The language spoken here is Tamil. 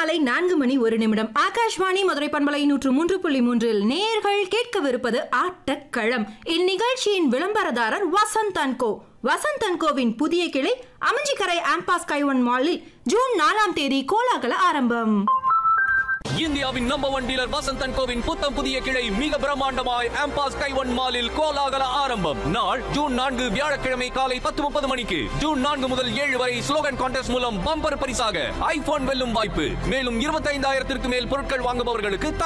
மாலை நான்கு மணி ஒரு நிமிடம் ஆகாஷ்வாணி மதுரை பண்பலை நூற்று மூன்று புள்ளி மூன்றில் நேர்கள் கேட்கவிருப்பது ஆட்டக்களம் இந்நிகழ்ச்சியின் விளம்பரதாரர் Vasanth and co Vasanth and கோவின் புதிய கிளை அமஞ்சிக்கரை ஆம்பாஸ் கைவன் மாலில் ஜூன் நாலாம் தேதி கோலாகல ஆரம்பம் இந்தியாவின் number one dealer Vasanth and கோவின் புத்தம் புதிய கிளை மிக பிரம்மாண்டமாய் ஆம்பாஸ் கைவன் மாலில் கோலாகல ஆரம்பம் நாள் ஜூன் நான்கு வியாழக்கிழமை காலை பத்து முப்பது மணிக்கு ஜூன் நான்கு முதல் ஏழு வரை ஸ்லோகன் கான்டெஸ்ட் மூலம் பம்பர் பரிசாக ஐபோன் வெல்லும் வாய்ப்பு மேலும் இருபத்தைந்தாயிரத்திற்கு மேல் பொருட்கள் வாங்குபவர்களுக்கு